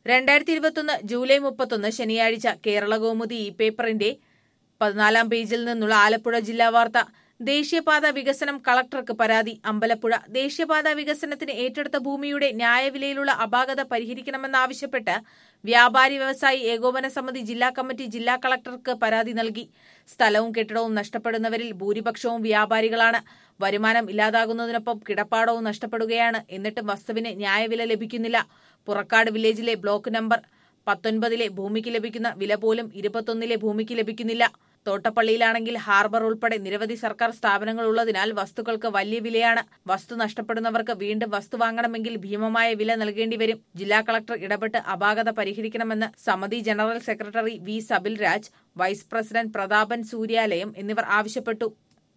രണ്ടായിരത്തി ഇരുപത്തൊന്ന് ജൂലൈ മുപ്പത്തൊന്ന് ശനിയാഴ്ച കേരള കൗമുദി ഇ പേപ്പറിന്റെ പതിനാലാം പേജിൽ നിന്നുള്ള ആലപ്പുഴ ജില്ലാ വാർത്ത ദേശീയപാത വികസനം കളക്ടർക്ക് പരാതി അമ്പലപ്പുഴ ദേശീയപാത വികസനത്തിന് ഏറ്റെടുത്ത ഭൂമിയുടെ ന്യായവിലയിലുള്ള അപാകത പരിഹരിക്കണമെന്നാവശ്യപ്പെട്ട് വ്യാപാരി വ്യവസായി ഏകോപന സമിതി ജില്ലാ കമ്മിറ്റി ജില്ലാ കളക്ടർക്ക് പരാതി നൽകി സ്ഥലവും കെട്ടിടവും നഷ്ടപ്പെടുന്നവരിൽ ഭൂരിപക്ഷവും വ്യാപാരികളാണ് വരുമാനം ഇല്ലാതാകുന്നതിനൊപ്പം കിടപ്പാടവും നഷ്ടപ്പെടുകയാണ് എന്നിട്ടും വസ്തുവിന് ന്യായവില ലഭിക്കുന്നില്ല പുറക്കാട് വില്ലേജിലെ ബ്ലോക്ക് നമ്പർ പത്തൊൻപതിലെ ഭൂമിക്ക് ലഭിക്കുന്ന വില പോലും ഇരുപത്തൊന്നിലെ ഭൂമിക്ക് ലഭിക്കുന്നില്ല തോട്ടപ്പള്ളിയിലാണെങ്കിൽ ഹാർബർ ഉൾപ്പെടെ നിരവധി സർക്കാർ സ്ഥാപനങ്ങൾ ഉള്ളതിനാൽ വസ്തുക്കൾക്ക് വലിയ വിലയാണ് വസ്തു നഷ്ടപ്പെടുന്നവർക്ക് വീണ്ടും വസ്തു വാങ്ങണമെങ്കിൽ ഭീമമായ വില നൽകേണ്ടി വരും ജില്ലാ കളക്ടർ ഇടപെട്ട് അപാകത പരിഹരിക്കണമെന്ന് സമിതി general secretary V Sabil Raj vice president Prathapan സൂര്യാലയം എന്നിവർ ആവശ്യപ്പെട്ടു